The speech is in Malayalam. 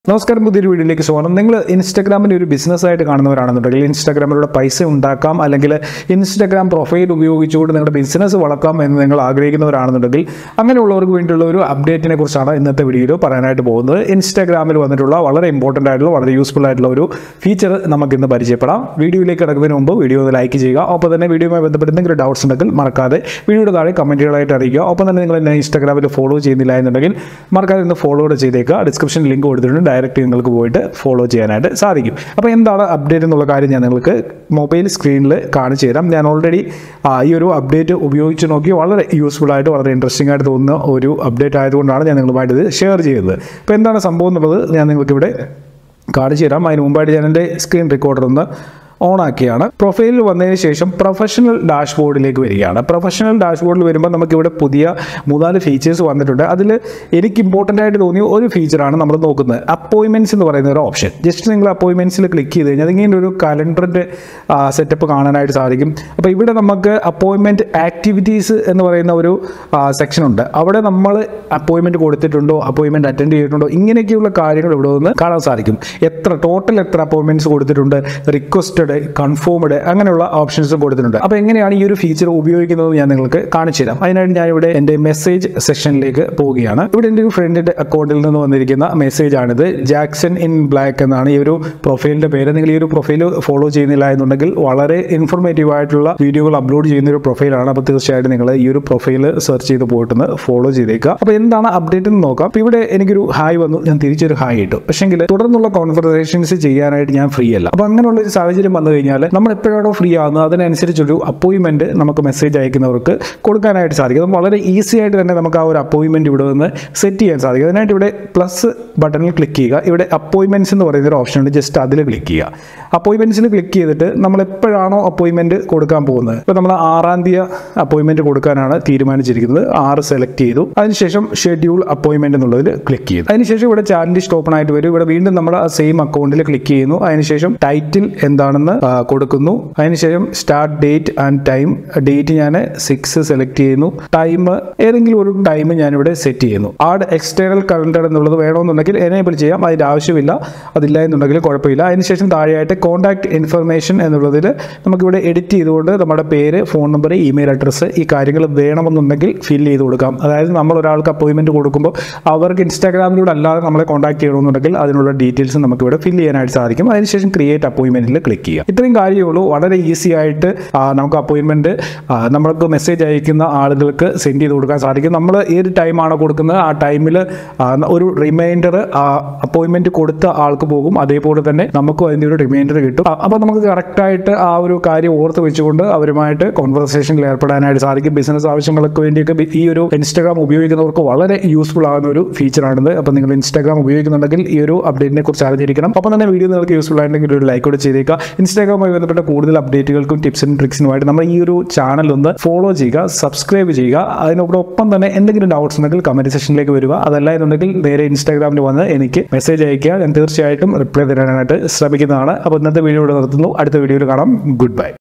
നമസ്കാരം പുതിയൊരു വീഡിയോയിലേക്ക് സ്വാഗതം നിങ്ങൾ ഇൻസ്റ്റാഗ്രാമിൻ്റെ ഒരു ബിസിനസ് ആയിട്ട് കാണുന്നവരാണെന്നുണ്ടെങ്കിൽ ഇൻസ്റ്റാഗ്രാമിലൂടെ പൈസ ഉണ്ടാക്കാം അല്ലെങ്കിൽ ഇൻസ്റ്റാഗ്രാം പ്രൊഫൈൽ ഉപയോഗിച്ചുകൊണ്ട് നിങ്ങളുടെ ബിസിനസ് വളർത്താം എന്ന് നിങ്ങൾ ആഗ്രഹിക്കുന്നവരാണെന്നുണ്ടെങ്കിൽ അങ്ങനെയുള്ളവർക്ക് വേണ്ടിയുള്ള ഒരു അപ്ഡേറ്റിനെ കുറിച്ചാണ് ഇന്നത്തെ വീഡിയോയിൽ പറയാനായിട്ട് പോകുന്നത് ഇൻസ്റ്റാഗ്രാമിൽ വന്നിട്ടുള്ള വളരെ ഇമ്പോർട്ടൻ്റ് ആയിട്ടുള്ള വളരെ യൂസ്ഫുൾ ആയിട്ടുള്ള ഒരു ഫീച്ചർ നമുക്ക് ഇന്ന് പരിചയപ്പെടാം വീഡിയോയിലേക്ക് കിടക്കുന്നതിന് മുമ്പ് വീഡിയോ ഒന്ന് ലൈക്ക് ചെയ്യുക ഒപ്പം തന്നെ വീഡിയോയുമായി ബന്ധപ്പെട്ട് എന്തെങ്കിലും ഡൗട്ട്സ് ഉണ്ടെങ്കിൽ മറക്കാതെ വീഡിയോയുടെ താഴെ കമൻറ്റുകളായിട്ട് അറിയിക്കുക ഒപ്പം തന്നെ നിങ്ങൾ എന്നെ ഇൻസ്റ്റാഗ്രാമിൽ ഫോളോ ചെയ്യുന്നില്ല എന്നുണ്ടെങ്കിൽ മറക്കാതെ ഒന്ന് ഫോളോ കൂടെ ചെയ്തേക്കുക ഡിസ്ക്രിപ്ഷൻ ലിങ്ക് കൊടുത്തിട്ടുണ്ട് ഡയറക്റ്റ് നിങ്ങൾക്ക് പോയിട്ട് ഫോളോ ചെയ്യാനായിട്ട് സാധിക്കും അപ്പോൾ എന്താണ് അപ്ഡേറ്റ് എന്നുള്ള കാര്യം ഞാൻ നിങ്ങൾക്ക് മൊബൈൽ സ്ക്രീനിൽ കാണിച്ചു തരാം ഞാൻ ഓൾറെഡി ഈ ഒരു അപ്ഡേറ്റ് ഉപയോഗിച്ച് നോക്കി വളരെ യൂസ്ഫുൾ ആയിട്ട് വളരെ ഇൻട്രസ്റ്റിംഗ് ആയിട്ട് തോന്നുന്ന ഒരു അപ്ഡേറ്റ് ആയതുകൊണ്ടാണ് ഞാൻ നിങ്ങളുമായിട്ട് ഇത് ഷെയർ ചെയ്യുന്നത് അപ്പോൾ എന്താണ് സംഭവം എന്നുള്ളത് ഞാൻ നിങ്ങൾക്ക് ഇവിടെ കാണിച്ചു തരാം അതിന് മുമ്പായിട്ട് ഞാൻ എൻ്റെ സ്ക്രീൻ റെക്കോർഡർ ഒന്ന് ഓൺ ആക്കിയാണ് പ്രൊഫൈലിൽ വന്നതിന് ശേഷം പ്രൊഫഷണൽ ഡാഷ്ബോർഡിലേക്ക് വരികയാണ് പ്രൊഫഷണൽ ഡാഷ്ബോർഡിൽ വരുമ്പോൾ നമുക്കിവിടെ പുതിയ മൂന്നാല് ഫീച്ചേഴ്സ് വന്നിട്ടുണ്ട് അതിൽ എനിക്ക് ഇമ്പോർട്ടൻ്റ് ആയിട്ട് തോന്നിയ ഒരു ഫീച്ചറാണ് നമ്മൾ നോക്കുന്നത് അപ്പോയിൻമെൻറ്റ്സ് എന്ന് പറയുന്ന ഒരു ഓപ്ഷൻ ജസ്റ്റ് നിങ്ങൾ അപ്പോയിൻമെൻറ്റ്സിൽ ക്ലിക്ക് ചെയ്ത് കഴിഞ്ഞാൽ അതിങ്ങനെ ഒരു കലണ്ടറിൻ്റെ സെറ്റപ്പ് കാണാനായിട്ട് സാധിക്കും അപ്പോൾ ഇവിടെ നമുക്ക് അപ്പോയിൻമെൻറ്റ് ആക്ടിവിറ്റീസ് എന്ന് പറയുന്ന ഒരു സെക്ഷൻ ഉണ്ട് അവിടെ നമ്മൾ അപ്പോയിൻമെൻറ്റ് കൊടുത്തിട്ടുണ്ടോ അപ്പോയിൻമെൻറ്റ് അറ്റൻഡ് ചെയ്തിട്ടുണ്ടോ ഇങ്ങനെയൊക്കെയുള്ള കാര്യങ്ങൾ ഇവിടെ നിന്ന് കാണാൻ സാധിക്കും എത്ര ടോട്ടൽ എത്ര അപ്പോയിൻമെൻറ്റ്സ് കൊടുത്തിട്ടുണ്ട് റിക്വസ്റ്റഡ് കൺഫേംഡ് അങ്ങനെയുള്ള ഓപ്ഷൻസും കൊടുത്തിട്ടുണ്ട് അപ്പോൾ എങ്ങനെയാണ് ഈ ഒരു ഫീച്ചർ ഉപയോഗിക്കുന്നത് ഞാൻ നിങ്ങൾക്ക് കാണിച്ചു തരാം അതിനായിട്ട് ഞാൻ ഇവിടെ എൻ്റെ മെസ്സേജ് സെക്ഷനിലേക്ക് പോവുകയാണ് ഇവിടെ എൻ്റെ ഒരു ഫ്രണ്ടിൻ്റെ അക്കൗണ്ടിൽ നിന്ന് വന്നിരിക്കുന്ന മെസ്സേജ് ആണിത് ജാക്സൺ ഇൻ ബ്ലാക്ക് എന്നാണ് ഈ ഒരു പ്രൊഫൈലിൻ്റെ പേര് നിങ്ങൾ ഈ ഒരു പ്രൊഫൈൽ ഫോളോ ചെയ്യുന്നില്ല എന്നുണ്ടെങ്കിൽ വളരെ ഇൻഫോർമേറ്റീവ് ആയിട്ടുള്ള വീഡിയോകൾ അപ്ലോഡ് ചെയ്യുന്ന ഒരു പ്രൊഫൈലാണ് അപ്പോൾ തീർച്ചയായിട്ടും നിങ്ങൾ ഈ ഒരു പ്രൊഫൈൽ സെർച്ച് ചെയ്ത് പോയിട്ടൊന്ന് ഫോളോ ചെയ്തേക്കുക അപ്പോൾ എന്താണ് അപ്ഡേറ്റ് എന്ന് നോക്കാം അപ്പോൾ ഇവിടെ എനിക്കൊരു ഹായ് വന്നു ഞാൻ തിരിച്ചൊരു ഹായ് ഇട്ടു പക്ഷേങ്കിൽ തുടർന്നുള്ള കോൺവെർസേഷൻസ് ചെയ്യാനായിട്ട് ഞാൻ ഫ്രീ അല്ല അപ്പോൾ അങ്ങനെയുള്ള ഒരു സാഹചര്യം വന്നു കഴിഞ്ഞാൽ നമ്മൾ എപ്പോഴാണോ ഫ്രീ ആകുന്നത് അതിനനുസരിച്ചൊരു അപ്പോയിൻമെൻറ്റ് നമുക്ക് മെസ്സേജ് അയക്കുന്നവർക്ക് കൊടുക്കാനായിട്ട് സാധിക്കും അത് വളരെ ഈസി ആയിട്ട് തന്നെ നമുക്ക് ആ ഒരു അപ്പോയിൻമെൻറ്റ് ഇവിടെ നിന്ന് സെറ്റ് ചെയ്യാൻ സാധിക്കും അതിനായിട്ട് ഇവിടെ പ്ലസ് ബട്ടണിൽ ക്ലിക്ക് ചെയ്യുക ഇവിടെ അപ്പോയിൻമെൻറ്റ്സ് എന്ന് പറയുന്ന ഒരു ഓപ്ഷൻ ഉണ്ട് ജസ്റ്റ് അതിൽ ക്ലിക്ക് ചെയ്യുക അപ്പോയിൻമെൻറ്റ്സിൽ ക്ലിക്ക് ചെയ്തിട്ട് നമ്മൾ എപ്പോഴാണോ അപ്പോയിൻമെൻറ്റ് കൊടുക്കാൻ പോകുന്നത് ഇപ്പോൾ നമ്മൾ ആറാം തീയതി അപ്പോയിൻമെൻറ്റ് കൊടുക്കാനാണ് തീരുമാനിച്ചിരിക്കുന്നത് ആറ് സെലക്ട് ചെയ്തു അതിനുശേഷം ഷെഡ്യൂൾ അപ്പോയിൻമെൻറ്റ് എന്നുള്ളതിൽ ക്ലിക്ക് ചെയ്തു അതിനുശേഷം ഇവിടെ ചാറ്റ് ലിസ്റ്റ് ഓപ്പൺ ആയിട്ട് വരും ഇവിടെ വീണ്ടും നമ്മൾ ആ സെയിം അക്കൗണ്ടിൽ ക്ലിക്ക് ചെയ്യുന്നു അതിനുശേഷം ടൈറ്റിൽ എന്താണെന്ന് ആ, കൊടുക്കുന്നു അതിനുശേഷം start date and time date ഞാൻ സിക്സ് സെലക്ട് ചെയ്യുന്നു ടൈം ഏതെങ്കിലും ഒരു ടൈം ഞാനിവിടെ സെറ്റ് ചെയ്യുന്നു ആഡ് എക്സ്റ്റേണൽ കലണ്ടർ എന്നുള്ളത് വേണമെന്നുണ്ടെങ്കിൽ എനേബിൾ ചെയ്യാം അതിൻ്റെ ആവശ്യമില്ല അതില്ല എന്നുണ്ടെങ്കിൽ കുഴപ്പമില്ല അതിനുശേഷം താഴെയായിട്ട് കോൺടാക്ട് ഇൻഫർമേഷൻ എന്നുള്ളതിൽ നമുക്കിവിടെ എഡിറ്റ് ചെയ്തുകൊണ്ട് നമ്മുടെ പേര് ഫോൺ നമ്പർ ഇമെയിൽ അഡ്രസ്സ് ഈ കാര്യങ്ങൾ വേണമെന്നുണ്ടെങ്കിൽ ഫിൽ ചെയ്ത് കൊടുക്കാം അതായത് നമ്മൾ ഒരാൾക്ക് അപ്പോയിൻമെൻറ്റ് കൊടുക്കുമ്പോൾ അവർക്ക് ഇൻസ്റ്റാഗ്രാമിലൂടെ അല്ലാതെ നമ്മളെ കോൺടാക്ട് ചെയ്യണമെന്നുണ്ടെങ്കിൽ അതിനുള്ള ഡീറ്റെയിൽസ് നമുക്കിവിടെ ഫിൽ ചെയ്യാനായിട്ട് സാധിക്കും അതിനുശേഷം ക്രിയേറ്റ് അപ്പോയിൻമെൻറ്റിൽ ക്ലിക്ക് ചെയ്യുക ഇത്രയും കാര്യമേ ഉള്ളൂ വളരെ ഈസി ആയിട്ട് ആ, നമുക്ക് അപ്പോയിൻമെൻറ്റ് നമ്മൾക്ക് മെസ്സേജ് അയക്കുന്ന ആളുകൾക്ക് സെൻഡ് ചെയ്ത് കൊടുക്കാൻ സാധിക്കും നമ്മൾ ഏത് ടൈമാണോ കൊടുക്കുന്നത് ആ ടൈമിൽ ഒരു റിമൈൻഡർ അപ്പോയിൻമെൻറ്റ് കൊടുത്ത ആൾക്ക് പോകും അതേപോലെ തന്നെ നമുക്കും അതിൻ്റെ ഒരു റിമൈൻഡർ കിട്ടും അപ്പോൾ നമുക്ക് കറക്റ്റായിട്ട് ആ ഒരു കാര്യം ഓർത്ത് വെച്ചുകൊണ്ട് അവരുമായിട്ട് കോൺവെർസേഷനിൽ ഏർപ്പെടാനായിട്ട് സാധിക്കും ബിസിനസ് ആവശ്യങ്ങൾക്ക് വേണ്ടിയൊക്കെ ബി- ഈ ഒരു ഇൻസ്റ്റാഗ്രാം ഉപയോഗിക്കുന്നവർക്ക് വളരെ യൂസ്ഫുൾ ആകുന്ന ഒരു ഫീച്ചറാണിത് അപ്പോൾ നിങ്ങൾ ഇൻസ്റ്റാഗ്രാം ഉപയോഗിക്കുന്നുണ്ടെങ്കിൽ ഈ ഒരു അപ്ഡേറ്റിനെ കുറിച്ച് അറിഞ്ഞിരിക്കണം അപ്പോൾ തന്നെ വീഡിയോ നിങ്ങൾക്ക് യൂസ്ഫുൾ ആയിട്ടുണ്ടെങ്കിൽ ഒരു ലൈക്ക് കൂടെ ചെയ്തേക്കുക ഇൻസ്റ്റാഗ്രാമുമായി ബന്ധപ്പെട്ട കൂടുതൽ അപ്ഡേറ്റുകൾക്കും ടിപ്സിനും ട്രിക്സിനുമായിട്ട് നമ്മൾ ഈ ഒരു ചാനൽ ഒന്ന് ഫോളോ ചെയ്യുക സബ്സ്ക്രൈബ് ചെയ്യുക അതിനോടൊപ്പം തന്നെ എന്തെങ്കിലും ഡൗട്ട്സ് ഉണ്ടെങ്കിൽ കമൻറ്റ് സെക്ഷനിലേക്ക് വരിക അതല്ല എന്നുണ്ടെങ്കിൽ നേരെ ഇൻസ്റ്റാഗ്രാമിൽ വന്ന് എനിക്ക് മെസ്സേജ് അയക്കുക ഞാൻ തീർച്ചയായിട്ടും റിപ്ലൈ തരാനായിട്ട് ശ്രമിക്കുന്നതാണ് അപ്പോൾ ഇന്നത്തെ വീഡിയോ ഇവിടെ നിർത്തുന്നു അടുത്ത വീഡിയോയിൽ കാണാം ഗുഡ് ബൈ